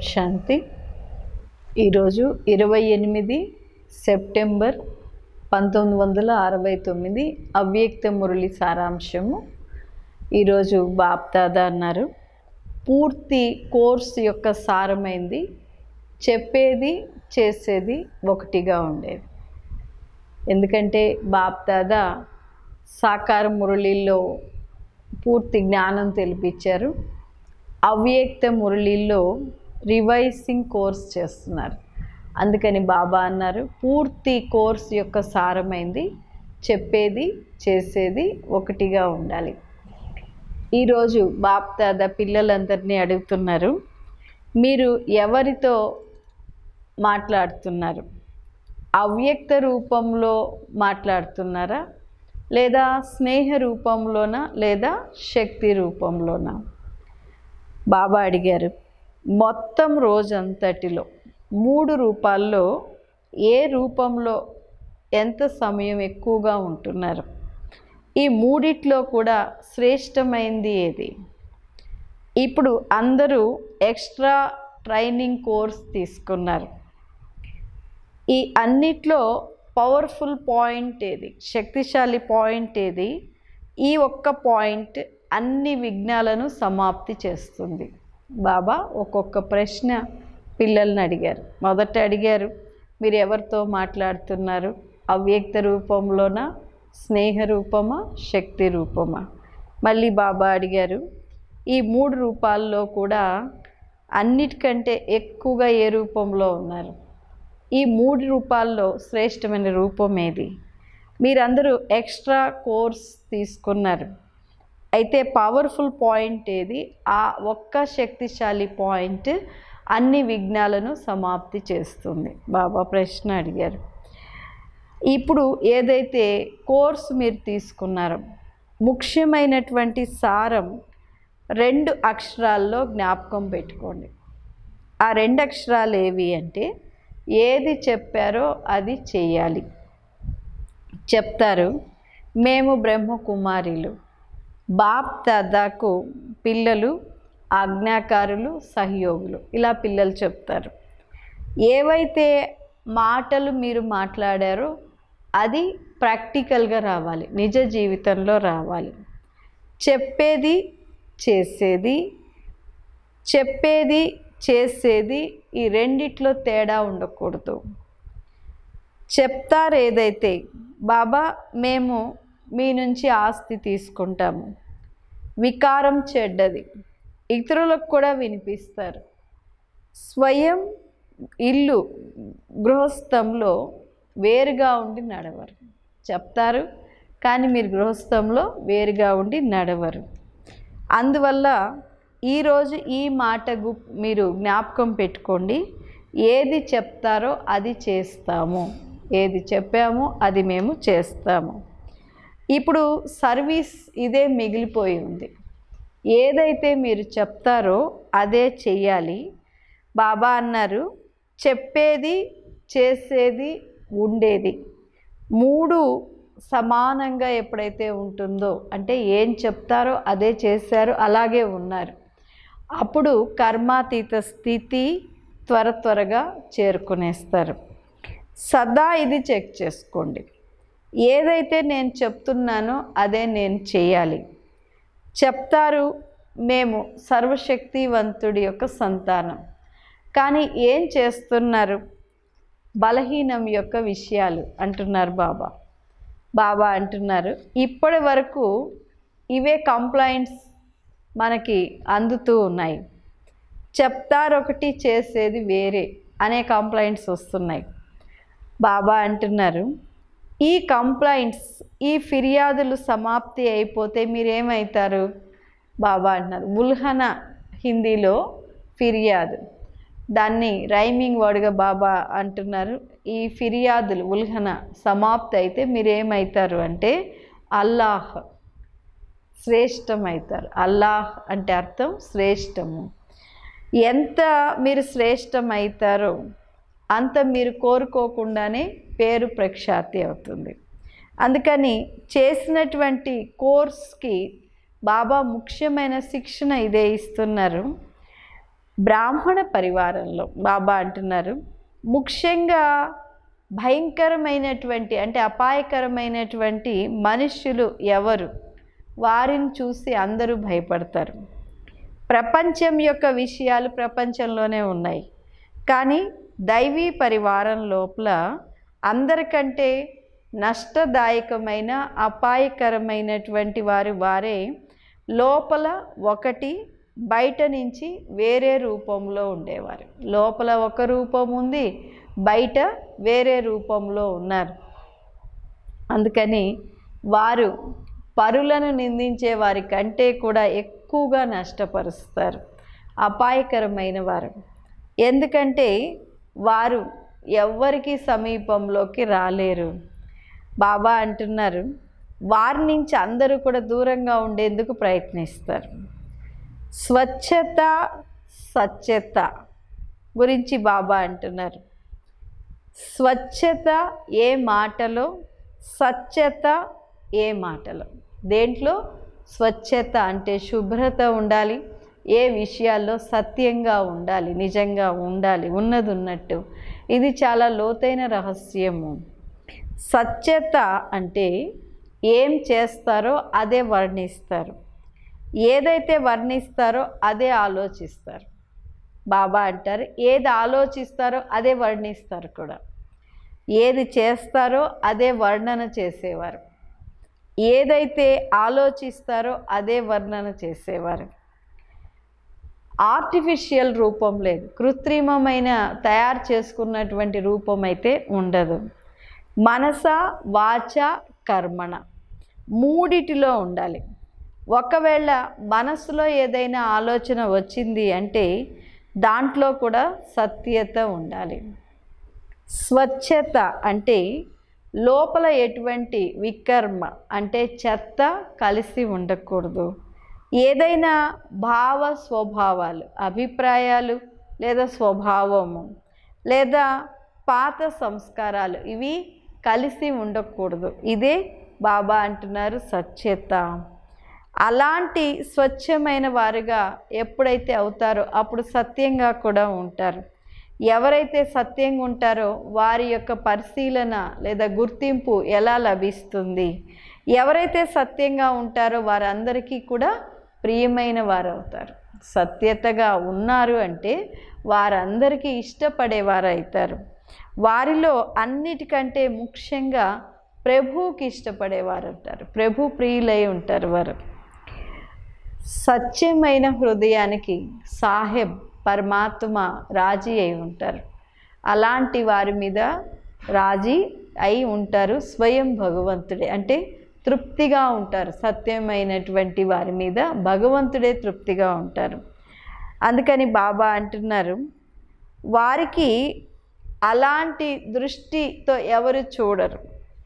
శాంతి ఈరోజు ఇరవై ఎనిమిది సెప్టెంబర్ పంతొమ్మిది వందల అరవై తొమ్మిది అవ్యక్త మురళి సారాంశము ఈరోజు బాప్దాదా అన్నారు పూర్తి కోర్స్ యొక్క సారమైంది చెప్పేది చేసేది ఒకటిగా ఉండేది ఎందుకంటే బాప్దాదా సాకార మురళిలో పూర్తి జ్ఞానం తెలిపించారు అవ్యక్త మురళిలో రివైసింగ్ కోర్స్ చేస్తున్నారు అందుకని బాబా అన్నారు పూర్తి కోర్స్ యొక్క సారమైంది చెప్పేది చేసేది ఒకటిగా ఉండాలి ఈరోజు బాప్దాద పిల్లలందరినీ అడుగుతున్నారు మీరు ఎవరితో మాట్లాడుతున్నారు అవ్యక్త రూపంలో మాట్లాడుతున్నారా లేదా స్నేహ రూపంలోనా లేదా శక్తి రూపంలోనా బాబా అడిగారు మొత్తం రోజంతటిలో మూడు రూపాల్లో ఏ రూపంలో ఎంత సమయం ఎక్కువగా ఉంటున్నారు ఈ మూడిట్లో కూడా శ్రేష్టమైంది ఏది ఇప్పుడు అందరూ ఎక్స్ట్రా ట్రైనింగ్ కోర్స్ తీసుకున్నారు ఈ అన్నిట్లో పవర్ఫుల్ పాయింట్ ఏది శక్తిశాలి పాయింట్ ఏది ఈ ఒక్క పాయింట్ అన్ని విఘ్నాలను సమాప్తి చేస్తుంది బాబా ఒక్కొక్క ప్రశ్న పిల్లల్ని అడిగారు మొదట అడిగారు మీరు ఎవరితో మాట్లాడుతున్నారు అవ్యక్త రూపంలోనా స్నేహ రూపమా శక్తి రూపమా మళ్ళీ బాబా అడిగారు ఈ మూడు రూపాల్లో కూడా అన్నిటికంటే ఎక్కువగా ఏ రూపంలో ఉన్నారు ఈ మూడు రూపాల్లో శ్రేష్టమైన రూపం ఏది మీరందరూ ఎక్స్ట్రా కోర్స్ తీసుకున్నారు అయితే పవర్ఫుల్ పాయింట్ ఏది ఆ ఒక్క శక్తిశాలి పాయింట్ అన్ని విఘ్నాలను సమాప్తి చేస్తుంది బాబా ప్రశ్న అడిగారు ఇప్పుడు ఏదైతే కోర్స్ మీరు తీసుకున్నారో ముఖ్యమైనటువంటి సారం రెండు అక్షరాల్లో జ్ఞాపకం పెట్టుకోండి ఆ రెండు అక్షరాలు ఏవి అంటే ఏది చెప్పారో అది చెయ్యాలి చెప్తారు మేము బ్రహ్మకుమారిలు బాప్ దాదాకు పిల్లలు ఆజ్ఞాకారులు సహయోగులు ఇలా పిల్లలు చెప్తారు ఏవైతే మాటలు మీరు మాట్లాడారో అది ప్రాక్టికల్గా రావాలి నిజ జీవితంలో రావాలి చెప్పేది చేసేది చెప్పేది చేసేది ఈ రెండిట్లో తేడా ఉండకూడదు చెప్తారు ఏదైతే బాబా మేము మీ నుంచి ఆస్తి తీసుకుంటాము వికారం చెడ్డది ఇతరులకు కూడా వినిపిస్తారు స్వయం ఇల్లు గృహస్థంలో వేరుగా ఉండి నడవరు చెప్తారు కానీ మీరు గృహస్థంలో వేరుగా ఉండి నడవరు అందువల్ల ఈరోజు ఈ మాట గు మీరు జ్ఞాపకం పెట్టుకోండి ఏది చెప్తారో అది చేస్తాము ఏది చెప్పామో అది మేము చేస్తాము ఇప్పుడు సర్వీస్ ఇదే మిగిలిపోయి ఉంది ఏదైతే మీరు చెప్తారో అదే చెయ్యాలి బాబా అన్నారు చెప్పేది చేసేది ఉండేది మూడు సమానంగా ఎప్పుడైతే ఉంటుందో అంటే ఏం చెప్తారో అదే చేశారో అలాగే ఉన్నారు అప్పుడు కర్మాతీత స్థితి త్వర త్వరగా చేరుకునేస్తారు సదా ఇది చెక్ చేసుకోండి ఏదైతే నేను చెప్తున్నానో అదే నేను చేయాలి చెప్తారు మేము సర్వశక్తివంతుడి యొక్క సంతానం కానీ ఏం చేస్తున్నారు బలహీనం యొక్క విషయాలు అంటున్నారు బాబా బాబా అంటున్నారు ఇప్పటి వరకు ఇవే కంప్లైంట్స్ మనకి అందుతూ ఉన్నాయి చెప్తారు ఒకటి చేసేది వేరే అనే కంప్లైంట్స్ వస్తున్నాయి బాబా అంటున్నారు ఈ కంప్లైంట్స్ ఈ ఫిర్యాదులు సమాప్తి అయిపోతే మీరేమవుతారు బాబా అంటున్నారు ఉల్హన హిందీలో ఫిర్యాదు దాన్ని రైమింగ్ వర్డ్గా బాబా అంటున్నారు ఈ ఫిర్యాదులు ఉల్హన సమాప్తి అయితే మీరేమవుతారు అంటే అల్లాహ్ శ్రేష్టమవుతారు అల్లాహ్ అంటే అర్థం శ్రేష్టము ఎంత మీరు శ్రేష్టమవుతారో అంత మీరు కోరుకోకుండానే పేరు ప్రఖ్యాతి అవుతుంది అందుకని చేసినటువంటి కోర్స్కి బాబా ముఖ్యమైన శిక్షణ ఇదే ఇస్తున్నారు బ్రాహ్మణ పరివారంలో బాబా అంటున్నారు ముఖ్యంగా భయంకరమైనటువంటి అంటే అపాయకరమైనటువంటి మనుష్యులు ఎవరు వారిని చూసి అందరూ భయపడతారు ప్రపంచం యొక్క విషయాలు ప్రపంచంలోనే ఉన్నాయి కానీ దైవీ పరివారం లోపల అందరికంటే నష్టదాయకమైన అపాయకరమైనటువంటి వారు వారే లోపల ఒకటి బయట నుంచి వేరే రూపంలో ఉండేవారు లోపల ఒక రూపం ఉంది బయట వేరే రూపంలో ఉన్నారు అందుకని వారు పరులను నిందించే వారి కంటే కూడా ఎక్కువగా నష్టపరుస్తారు అపాయకరమైన వారు ఎందుకంటే వారు ఎవ్వరికి సమీపంలోకి రాలేరు బాబా అంటున్నారు వారి నుంచి అందరూ కూడా దూరంగా ఉండేందుకు ప్రయత్నిస్తారు స్వచ్ఛత సత్యత గురించి బాబా అంటున్నారు స్వచ్ఛత ఏ మాటలో సత్యత ఏ మాటలో దేంట్లో స్వచ్ఛత అంటే శుభ్రత ఉండాలి ఏ విషయాల్లో సత్యంగా ఉండాలి నిజంగా ఉండాలి ఉన్నది ఉన్నట్టు ఇది చాలా లోతైన రహస్యము సత్యత అంటే ఏం చేస్తారో అదే వర్ణిస్తారు ఏదైతే వర్ణిస్తారో అదే ఆలోచిస్తారు బాబా అంటారు ఏది ఆలోచిస్తారో అదే వర్ణిస్తారు కూడా ఏది చేస్తారో అదే వర్ణన చేసేవారు ఏదైతే ఆలోచిస్తారో అదే వర్ణన చేసేవారు ఆర్టిఫిషియల్ రూపం లేదు కృత్రిమమైన తయారు చేసుకున్నటువంటి రూపం అయితే ఉండదు మనస వాచ కర్మణ మూడిటిలో ఉండాలి ఒకవేళ మనసులో ఏదైనా ఆలోచన వచ్చింది అంటే దాంట్లో కూడా సత్యత ఉండాలి స్వచ్ఛత అంటే లోపల ఎటువంటి వికర్మ అంటే చెత్త కలిసి ఉండకూడదు ఏదైనా భావ స్వభావాలు అభిప్రాయాలు లేదా స్వభావము లేదా పాత సంస్కారాలు ఇవి కలిసి ఉండకూడదు ఇదే బాబా అంటున్నారు సత్యత అలాంటి స్వచ్ఛమైన వారుగా ఎప్పుడైతే అవుతారో అప్పుడు సత్యంగా కూడా ఉంటారు ఎవరైతే సత్యంగా ఉంటారో వారి యొక్క పరిశీలన లేదా గుర్తింపు ఎలా లభిస్తుంది ఎవరైతే సత్యంగా ఉంటారో వారందరికీ కూడా ప్రియమైన వారు అవుతారు సత్యతగా ఉన్నారు అంటే వారందరికీ ఇష్టపడేవారు అవుతారు వారిలో అన్నిటికంటే ముఖ్యంగా ప్రభువుకి ఇష్టపడేవారు ఉంటారు ప్రభు ప్రియులై ఉంటారు వారు సత్యమైన హృదయానికి సాహెబ్ పరమాత్మ రాజీ అయి ఉంటారు అలాంటి వారి మీద రాజీ అయి ఉంటారు స్వయం భగవంతుడే అంటే తృప్తిగా ఉంటారు సత్యమైనటువంటి వారి మీద భగవంతుడే తృప్తిగా ఉంటారు అందుకని బాబా అంటున్నారు వారికి అలాంటి దృష్టితో ఎవరు చూడరు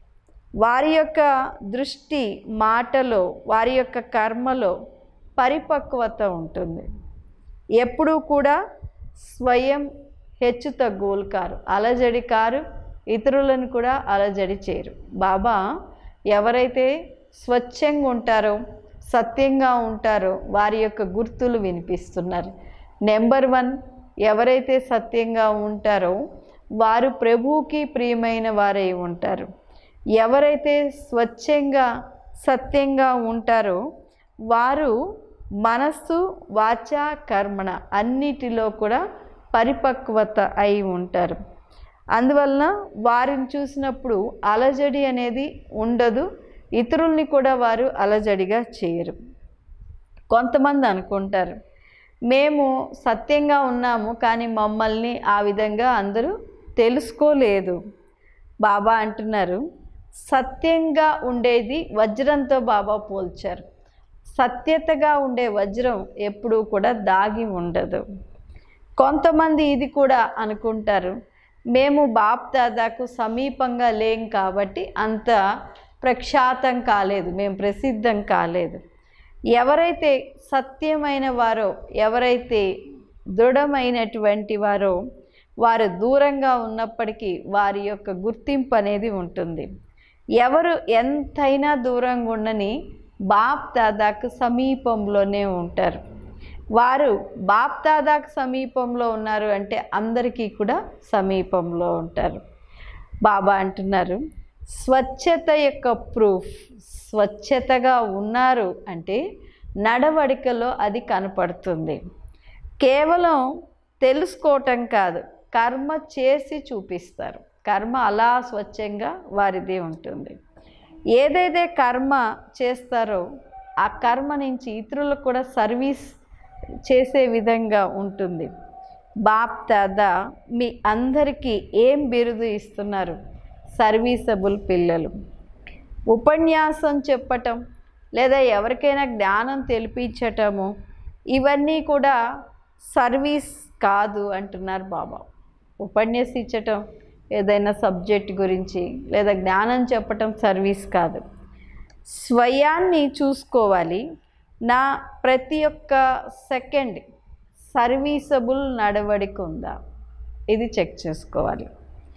వారి యొక్క దృష్టి మాటలో వారి యొక్క కర్మలో పరిపక్వత ఉంటుంది ఎప్పుడూ కూడా స్వయం హెచ్చు తగ్గువులు కారు అలజడి కారు ఇతరులను కూడా అలజడి చేయరు బాబా ఎవరైతే స్వచ్ఛంగా ఉంటారో సత్యంగా ఉంటారో వారి యొక్క గుర్తులు వినిపిస్తున్నారు నెంబర్ వన్ ఎవరైతే సత్యంగా ఉంటారో వారు ప్రభువుకి ప్రియమైన వారై ఉంటారు ఎవరైతే స్వచ్ఛంగా సత్యంగా ఉంటారో వారు మనస్సు వాచ కర్మణ అన్నిటిలో కూడా పరిపక్వత అయి ఉంటారు అందువలన వారిని చూసినప్పుడు అలజడి అనేది ఉండదు ఇతరుల్ని కూడా వారు అలజడిగా చేయరు కొంతమంది అనుకుంటారు మేము సత్యంగా ఉన్నాము కానీ మమ్మల్ని ఆ విధంగా అందరూ తెలుసుకోలేదు బాబా అంటున్నారు సత్యంగా ఉండేది వజ్రంతో బాబా పోల్చారు సత్యతగా ఉండే వజ్రం ఎప్పుడూ కూడా దాగి ఉండదు కొంతమంది ఇది కూడా అనుకుంటారు మేము బాప్ దాదాకు సమీపంగా లేం కాబట్టి అంత ప్రఖ్యాతం కాలేదు మేము ప్రసిద్ధం కాలేదు ఎవరైతే సత్యమైన వారో ఎవరైతే దృఢమైనటువంటి వారో వారు దూరంగా ఉన్నప్పటికీ వారి యొక్క గుర్తింపు అనేది ఉంటుంది ఎవరు ఎంతైనా దూరంగా ఉండని బాప్ దాదాకు సమీపంలోనే ఉంటారు వారు బాప్దాదాకు సమీపంలో ఉన్నారు అంటే అందరికీ కూడా సమీపంలో ఉంటారు బాబా అంటున్నారు స్వచ్ఛత యొక్క ప్రూఫ్ స్వచ్ఛతగా ఉన్నారు అంటే నడవడికలో అది కనపడుతుంది కేవలం తెలుసుకోవటం కాదు కర్మ చేసి చూపిస్తారు కర్మ అలా స్వచ్ఛంగా వారిది ఉంటుంది ఏదైతే కర్మ చేస్తారో ఆ కర్మ నుంచి ఇతరులకు కూడా సర్వీస్ చేసే విధంగా ఉంటుంది బాప్ దాదా మీ అందరికీ ఏం బిరుదు ఇస్తున్నారు సర్వీసబుల్ పిల్లలు ఉపన్యాసం చెప్పటం లేదా ఎవరికైనా జ్ఞానం తెలిపించటము ఇవన్నీ కూడా సర్వీస్ కాదు అంటున్నారు బాబా ఉపన్యసించటం ఏదైనా సబ్జెక్ట్ గురించి లేదా జ్ఞానం చెప్పటం సర్వీస్ కాదు స్వయాన్ని చూసుకోవాలి నా ప్రతి ఒక్క సెకండ్ సర్వీసబుల్ నడవడిక ఉందా ఇది చెక్ చేసుకోవాలి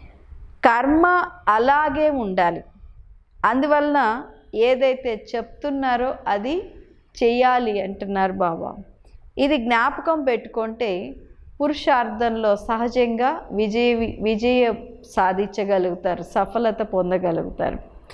కర్మ అలాగే ఉండాలి అందువలన ఏదైతే చెప్తున్నారో అది చెయ్యాలి అంటున్నారు బాబా ఇది జ్ఞాపకం పెట్టుకుంటే పురుషార్థంలో సహజంగా విజయ విజయం సాధించగలుగుతారు సఫలత పొందగలుగుతారు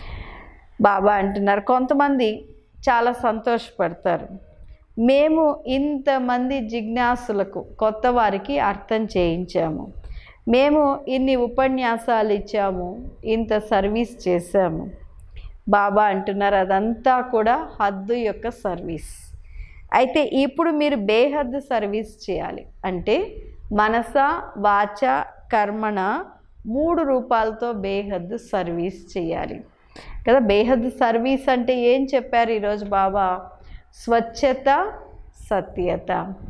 బాబా అంటున్నారు కొంతమంది చాలా సంతోషపడతారు మేము ఇంతమంది జిజ్ఞాసులకు కొత్త వారికి అర్థం చేయించాము మేము ఇన్ని ఉపన్యాసాలు ఇచ్చాము ఇంత సర్వీస్ చేశాము బాబా అంటున్నారు అదంతా కూడా హద్దు యొక్క సర్వీస్ అయితే ఇప్పుడు మీరు బేహద్దు సర్వీస్ చేయాలి అంటే మనస వాచ కర్మణ మూడు రూపాలతో బేహద్దు సర్వీస్ చేయాలి కదా బేహద్దు సర్వీస్ అంటే ఏం చెప్పారు ఈరోజు బాబా స్వచ్ఛత సత్యత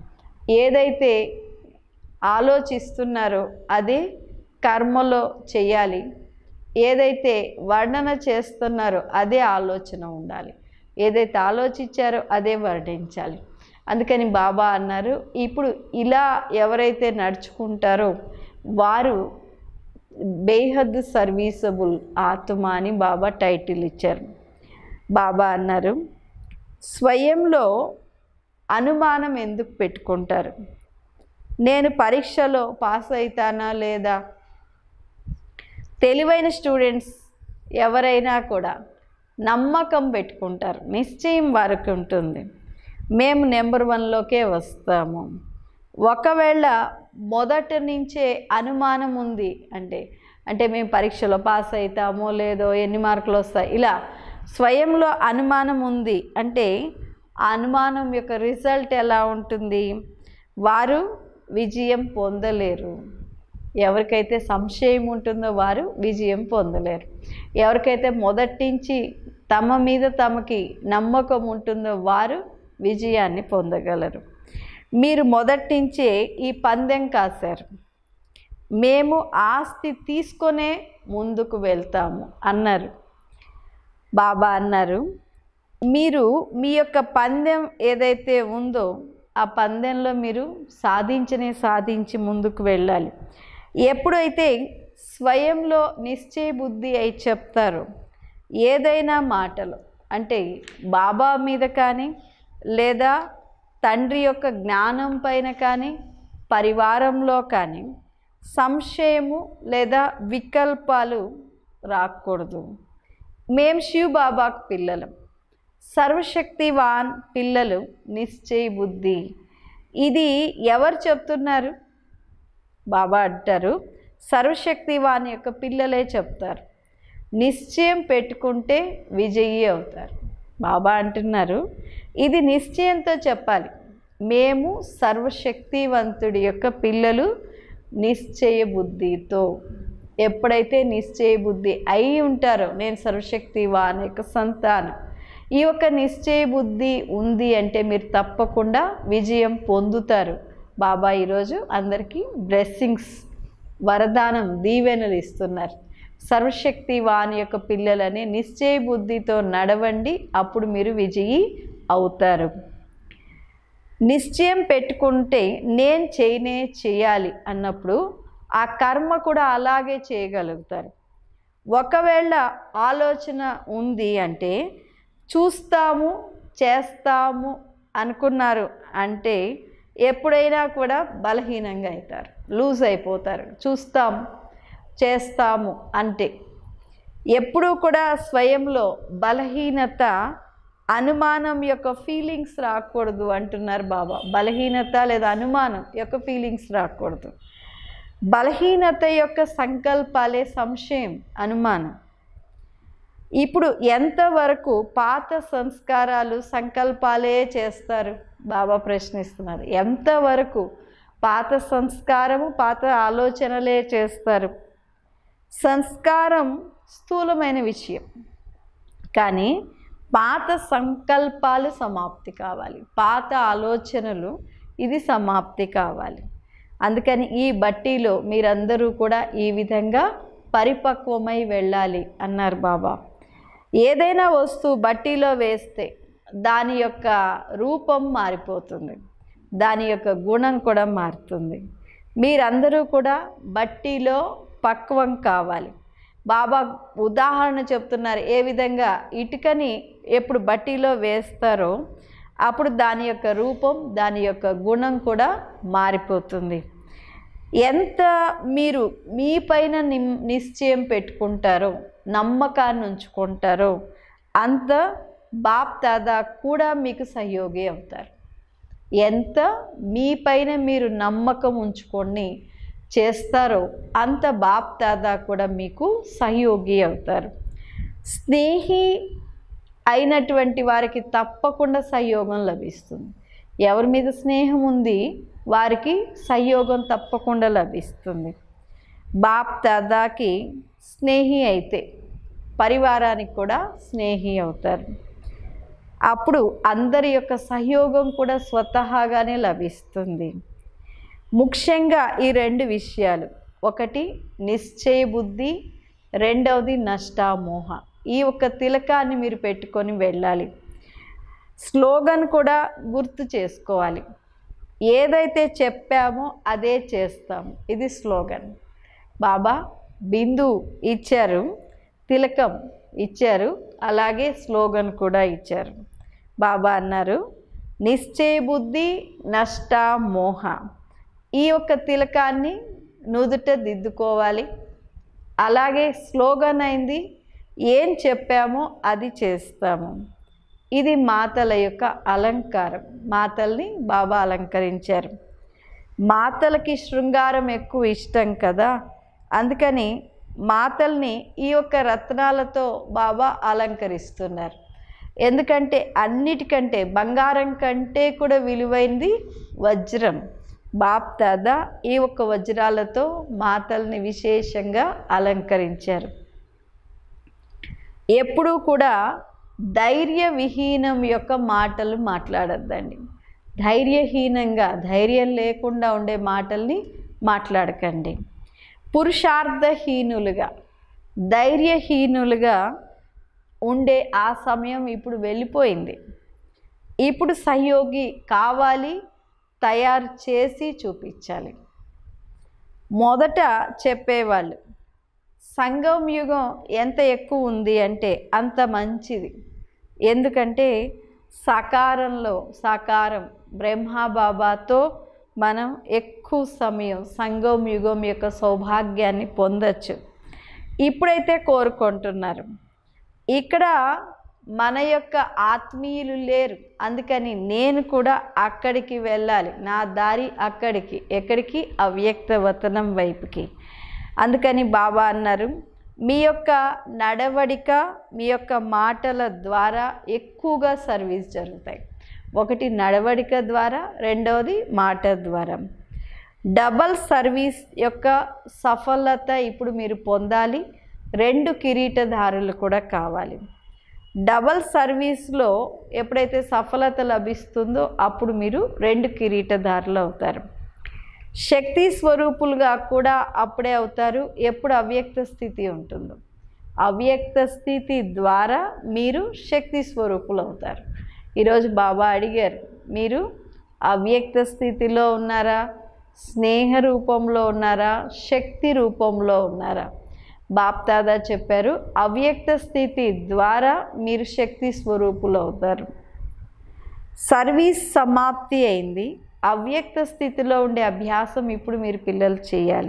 ఏదైతే ఆలోచిస్తున్నారో అదే కర్మలో చేయాలి ఏదైతే వర్ణన చేస్తున్నారో అదే ఆలోచన ఉండాలి ఏదైతే ఆలోచించారో అదే వర్ణించాలి అందుకని బాబా అన్నారు ఇప్పుడు ఇలా ఎవరైతే నడుచుకుంటారో వారు బేహద్ సర్వీసబుల్ ఆత్మ అని బాబా టైటిల్ ఇచ్చారు బాబా అన్నారు స్వయంలో అనుమానం ఎందుకు పెట్టుకుంటారు నేను పరీక్షలో పాస్ అవుతానా లేదా తెలివైన స్టూడెంట్స్ ఎవరైనా కూడా నమ్మకం పెట్టుకుంటారు నిశ్చయం వారికి ఉంటుంది మేము నెంబర్ వన్లోకే వస్తాము ఒకవేళ మొదట నుంచే అనుమానం ఉంది అంటే అంటే మేము పరీక్షలో పాస్ అవుతామో లేదో ఎన్ని మార్కులు వస్తాయి ఇలా స్వయంలో అనుమానం ఉంది అంటే ఆ అనుమానం యొక్క రిజల్ట్ ఎలా ఉంటుంది వారు విజయం పొందలేరు ఎవరికైతే సంశయం ఉంటుందో వారు విజయం పొందలేరు ఎవరికైతే మొదటి నుంచి తమ మీద తమకి నమ్మకం ఉంటుందో వారు విజయాన్ని పొందగలరు మీరు మొదటి నుంచే ఈ పందెం కాశారు మేము ఆస్తి తీసుకొనే ముందుకు వెళ్తాము అన్నారు బాబా అన్నారు మీరు మీ యొక్క పందెం ఏదైతే ఉందో ఆ పందెంలో మీరు సాధించనే సాధించి ముందుకు వెళ్ళాలి ఎప్పుడైతే స్వయంలో నిశ్చయ బుద్ధి అయి చెప్తారో ఏదైనా మాటలు అంటే బాబా మీద కానీ లేదా తండ్రి యొక్క జ్ఞానం పైన కానీ పరివారంలో కానీ సంశయము లేదా వికల్పాలు రాకూడదు మేము శివ్ బాబాకు పిల్లలం సర్వశక్తివాన్ పిల్లలు నిశ్చయ బుద్ధి ఇది ఎవరు చెప్తున్నారు బాబా అంటారు సర్వశక్తివాన్ యొక్క పిల్లలే చెప్తారు నిశ్చయం పెట్టుకుంటే విజయీ అవుతారు బాబా అంటున్నారు ఇది నిశ్చయంతో చెప్పాలి మేము సర్వశక్తివంతుడి యొక్క పిల్లలు నిశ్చయ బుద్ధితో ఎప్పుడైతే నిశ్చయ బుద్ధి అయి ఉంటారో నేను సర్వశక్తివాన్ యొక్క సంతానం ఈ యొక్క నిశ్చయ బుద్ధి ఉంది అంటే మీరు తప్పకుండా విజయం పొందుతారు బాబా ఈరోజు అందరికీ బ్లెస్సింగ్స్ వరదానం దీవెనలు ఇస్తున్నారు సర్వశక్తి వాని యొక్క పిల్లలని నిశ్చయ బుద్ధితో నడవండి అప్పుడు మీరు విజయి అవుతారు నిశ్చయం పెట్టుకుంటే నేను చేయనే చేయాలి అన్నప్పుడు ఆ కర్మ కూడా అలాగే చేయగలుగుతారు ఒకవేళ ఆలోచన ఉంది అంటే చూస్తాము చేస్తాము అనుకున్నారు అంటే ఎప్పుడైనా కూడా బలహీనంగా అవుతారు లూజ్ అయిపోతారు చూస్తాం చేస్తాము అంటే ఎప్పుడూ కూడా స్వయంలో బలహీనత అనుమానం యొక్క ఫీలింగ్స్ రాకూడదు అంటున్నారు బాబా బలహీనత లేదా అనుమానం యొక్క ఫీలింగ్స్ రాకూడదు బలహీనత యొక్క సంకల్పాలే సంశయం అనుమానం ఇప్పుడు ఎంతవరకు పాత సంస్కారాలు సంకల్పాలే చేస్తారు బాబా ప్రశ్నిస్తున్నారు ఎంతవరకు పాత సంస్కారము పాత ఆలోచనలే చేస్తారు సంస్కారం స్థూలమైన విషయం కానీ పాత సంకల్పాలు సమాప్తి కావాలి పాత ఆలోచనలు ఇది సమాప్తి కావాలి అందుకని ఈ బట్టీలో మీరందరూ కూడా ఈ విధంగా పరిపక్వమై వెళ్ళాలి అన్నారు బాబా ఏదైనా వస్తువు బట్టీలో వేస్తే దాని యొక్క రూపం మారిపోతుంది దాని యొక్క గుణం కూడా మారుతుంది మీరందరూ కూడా బట్టీలో పక్వం కావాలి బాబా ఉదాహరణ చెప్తున్నారు ఏ విధంగా ఇటుకని ఎప్పుడు బట్టీలో వేస్తారో అప్పుడు దాని యొక్క రూపం దాని యొక్క గుణం కూడా మారిపోతుంది ఎంత మీరు మీ పైన నిమ్- నిశ్చయం పెట్టుకుంటారో నమ్మకాన్ని ఉంచుకుంటారో అంత బాప్ దాదా కూడా మీకు సహయోగి అవుతారు ఎంత మీ పైన మీరు నమ్మకం ఉంచుకొని చేస్తారో అంత బాప్ దాదా కూడా మీకు సహయోగి అవుతారు స్నేహి అయినటువంటి వారికి తప్పకుండా సహయోగం లభిస్తుంది ఎవరి మీద స్నేహం ఉంది వారికి సహయోగం తప్పకుండా లభిస్తుంది బాప్ దాదాకి స్నేహి అయితే పరివారానికి కూడా స్నేహి అవుతారు అప్పుడు అందరి యొక్క సహయోగం కూడా స్వతహాగానే లభిస్తుంది ముఖ్యంగా ఈ రెండు విషయాలు ఒకటి నిశ్చయ బుద్ధి రెండవది నష్టామోహ ఈ ఒక్క తిలకాన్ని మీరు పెట్టుకొని వెళ్ళాలి స్లోగన్ కూడా గుర్తు చేసుకోవాలి ఏదైతే చెప్పామో అదే చేస్తాము ఇది స్లోగన్ బాబా బిందు ఇచ్చారు తిలకం ఇచ్చారు అలాగే స్లోగన్ కూడా ఇచ్చారు బాబా అన్నారు నిశ్చయ బుద్ధి నష్ట మోహ ఈ యొక్క తిలకాన్ని నుదుట దిద్దుకోవాలి అలాగే స్లోగన్ అయింది ఏం చెప్పామో అది చేస్తాము ఇది మాతల యొక్క అలంకారం మాతల్ని బాబా అలంకరించారు మాతలకి శృంగారం ఎక్కువ ఇష్టం కదా అందుకని మాతల్ని ఈ యొక్క రత్నాలతో బాబా అలంకరిస్తున్నారు ఎందుకంటే అన్నిటికంటే బంగారం కంటే కూడా విలువైంది వజ్రం బాప్ దాదా ఈ ఒక్క వజ్రాలతో మాతల్ని విశేషంగా అలంకరించారు ఎప్పుడూ కూడా ధైర్య విహీనం యొక్క మాటలు మాట్లాడద్దండి ధైర్యహీనంగా ధైర్యం లేకుండా ఉండే మాటల్ని మాట్లాడకండి పురుషార్థహీనులుగా ధైర్యహీనులుగా ఉండే ఆ సమయం ఇప్పుడు వెళ్ళిపోయింది ఇప్పుడు సహయోగి కావాలి తయారు చేసి చూపించాలి మొదట చెప్పేవాళ్ళు సంఘం యుగం ఎంత ఎక్కువ ఉంది అంటే అంత మంచిది ఎందుకంటే సాకారంలో సాకారం బ్రహ్మబాబాతో మనం ఎక్కువ సమయం సంఘం యుగం యొక్క సౌభాగ్యాన్ని పొందొచ్చు ఇప్పుడైతే కోరుకుంటున్నారు ఇక్కడ మన యొక్క ఆత్మీయులు లేరు అందుకని నేను కూడా అక్కడికి వెళ్ళాలి నా దారి అక్కడికి ఎక్కడికి అవ్యక్త వతనం వైపుకి అందుకని బాబా అన్నారు మీ యొక్క నడవడిక మీ యొక్క మాటల ద్వారా ఎక్కువగా సర్వీస్ జరుగుతాయి ఒకటి నడవడిక ద్వారా రెండవది మాట ద్వారా డబల్ సర్వీస్ యొక్క సఫలత ఇప్పుడు మీరు పొందాలి రెండు కిరీటధారులు కూడా కావాలి డబల్ సర్వీస్లో ఎప్పుడైతే సఫలత లభిస్తుందో అప్పుడు మీరు రెండు కిరీటధారులు అవుతారు శక్తి స్వరూపులుగా కూడా అప్పుడే అవుతారు ఎప్పుడు అవ్యక్త స్థితి ఉంటుందో అవ్యక్త స్థితి ద్వారా మీరు శక్తి స్వరూపులు అవుతారు ఈరోజు బాబా అడిగారు మీరు అవ్యక్త స్థితిలో ఉన్నారా స్నేహ రూపంలో ఉన్నారా శక్తి రూపంలో ఉన్నారా బాప్ దాదా చెప్పారు అవ్యక్త స్థితి ద్వారా మీరు శక్తి స్వరూపులు అవుతారు సర్వీస్ సమాప్తి అయింది అవ్యక్త స్థితిలో ఉండే అభ్యాసం ఇప్పుడు మీరు పిల్లలు చేయాలి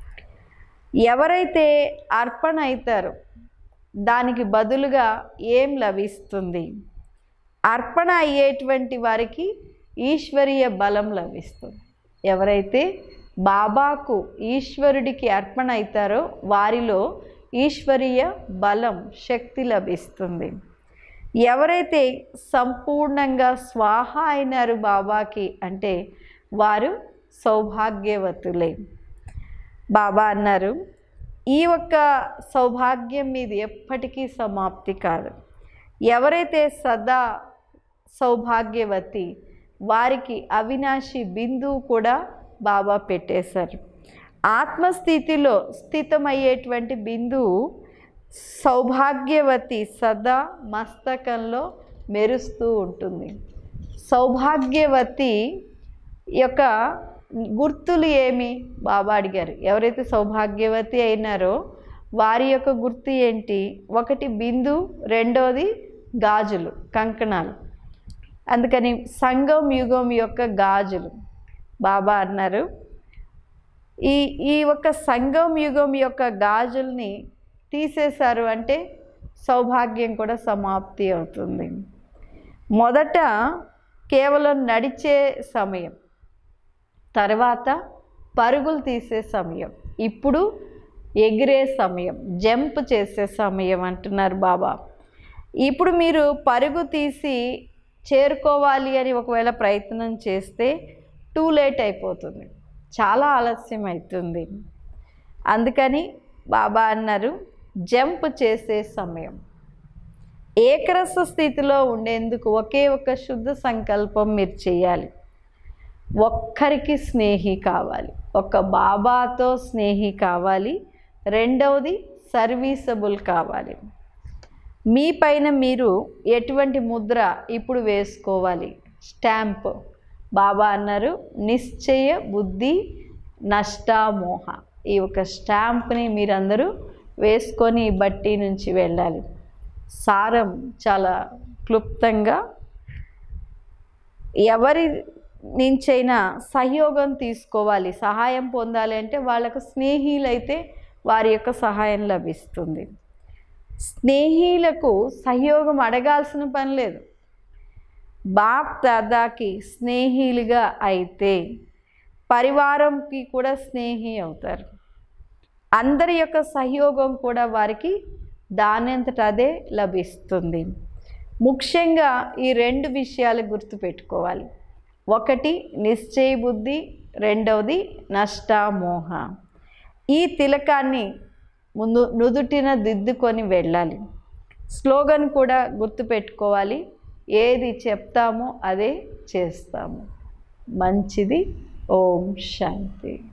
ఎవరైతే అర్పణ అవుతారో దానికి బదులుగా ఏం లభిస్తుంది అర్పణ అయ్యేటువంటి వారికి ఈశ్వరీయ బలం లభిస్తుంది ఎవరైతే బాబాకు ఈశ్వరుడికి అర్పణ అవుతారో వారిలో ఈశ్వరీయ బలం శక్తి లభిస్తుంది ఎవరైతే సంపూర్ణంగా స్వాహ అయినారు బాబాకి అంటే వారు సౌభాగ్యవతులే బాబా అన్నారు ఈ ఒక్క సౌభాగ్యం మీది ఎప్పటికీ సమాప్తి కాదు ఎవరైతే సదా సౌభాగ్యవతి వారికి అవినాశి బిందువు కూడా బాబా పెట్టేశారు ఆత్మస్థితిలో స్థితమయ్యేటువంటి బిందువు సౌభాగ్యవతి సదా మస్తకంలో మెరుస్తూ ఉంటుంది సౌభాగ్యవతి యొక్క గుర్తులు ఏమి బాబా అడిగారు ఎవరైతే సౌభాగ్యవతి అయినారో వారి యొక్క గుర్తు ఏంటి ఒకటి బిందు రెండోది గాజులు కంకణాలు అందుకని సంఘం యుగం యొక్క గాజులు బాబా అన్నారు ఈ ఈ ఒక్క సంఘం యుగం యొక్క గాజుల్ని తీసేశారు అంటే సౌభాగ్యం కూడా సమాప్తి అవుతుంది మొదట కేవలం నడిచే సమయం తర్వాత పరుగులు తీసే సమయం ఇప్పుడు ఎగిరే సమయం జంప్ చేసే సమయం అంటున్నారు బాబా ఇప్పుడు మీరు పరుగు తీసి చేరుకోవాలి అని ఒకవేళ ప్రయత్నం చేస్తే టూ లేట్ అయిపోతుంది చాలా ఆలస్యం అవుతుంది అందుకని బాబా అన్నారు జంప్ చేసే సమయం ఏకరస స్థితిలో ఉండేందుకు ఒకే ఒక శుద్ధ సంకల్పం మీరు చేయాలి ఒక్కరికి స్నేహి కావాలి ఒక బాబాతో స్నేహి కావాలి రెండవది సర్వీసబుల్ కావాలి మీ పైన మీరు ఎటువంటి ముద్ర ఇప్పుడు వేసుకోవాలి స్టాంప్ బాబా అన్నారు నిశ్చయ బుద్ధి నష్టామోహ ఈ ఒక స్టాంప్ని మీరందరూ వేసుకొని బట్టి నుంచి వెళ్ళాలి సారం చాలా క్లుప్తంగా ఎవరి నుంచైనా సహయోగం తీసుకోవాలి సహాయం పొందాలి అంటే వాళ్ళకు స్నేహిలైతే వారి యొక్క సహాయం లభిస్తుంది స్నేహిలకు సహయోగం అడగాల్సిన పని లేదు బాప్ దాదాకి స్నేహిలుగా అయితే పరివారంకి కూడా స్నేహి అవుతారు అందరి యొక్క సహయోగం కూడా వారికి దానంతట అదే లభిస్తుంది ముఖ్యంగా ఈ రెండు విషయాలు గుర్తుపెట్టుకోవాలి ఒకటి నిశ్చయ బుద్ధి రెండవది నష్టామోహ ఈ తిలకాన్ని ముందు నుదుటిన దిద్దుకొని వెళ్ళాలి స్లోగన్ కూడా గుర్తుపెట్టుకోవాలి ఏది చెప్తామో అదే చేస్తాము మంచిది ఓం శాంతి